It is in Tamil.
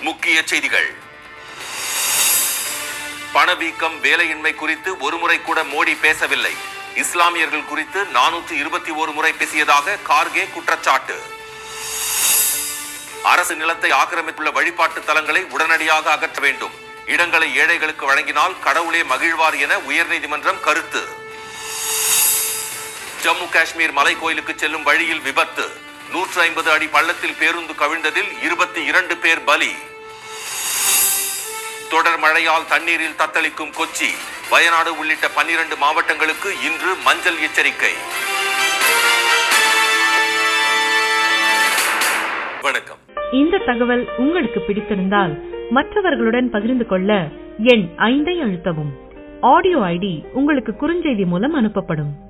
முக்கிய செய்திகள் பணவீக்கம் வேலையின்மை குறித்து ஒருமுறை கூட மோடி பேசவில்லை இஸ்லாமியர்கள் குறித்து நானூற்று இருபத்தி ஒரு முறை பேசியதாக கார்கே குற்றச்சாட்டு அரசு நிலத்தை ஆக்கிரமித்துள்ள வழிபாட்டு தலங்களை உடனடியாக அகற்ற வேண்டும் இடங்களை ஏழைகளுக்கு வழங்கினால் கடவுளே மகிழ்வார் என உயர்நீதிமன்றம் கருத்து ஜம்மு காஷ்மீர் மலை கோயிலுக்கு செல்லும் வழியில் விபத்து நூற்று ஐம்பது அடி பள்ளத்தில் பேருந்து கவிழ்ந்ததில் இருபத்தி இரண்டு பேர் பலி தொடர் மழையால் தண்ணீரில் தத்தளிக்கும் கொச்சி வயநாடு உள்ளிட்ட பன்னிரண்டு மாவட்டங்களுக்கு இன்று மஞ்சள் எச்சரிக்கை வணக்கம் இந்த தகவல் உங்களுக்கு பிடித்திருந்தால் மற்றவர்களுடன் பகிர்ந்து கொள்ள எண் ஐந்தை அழுத்தவும் ஆடியோ ஐடி உங்களுக்கு குறுஞ்செய்தி மூலம் அனுப்பப்படும்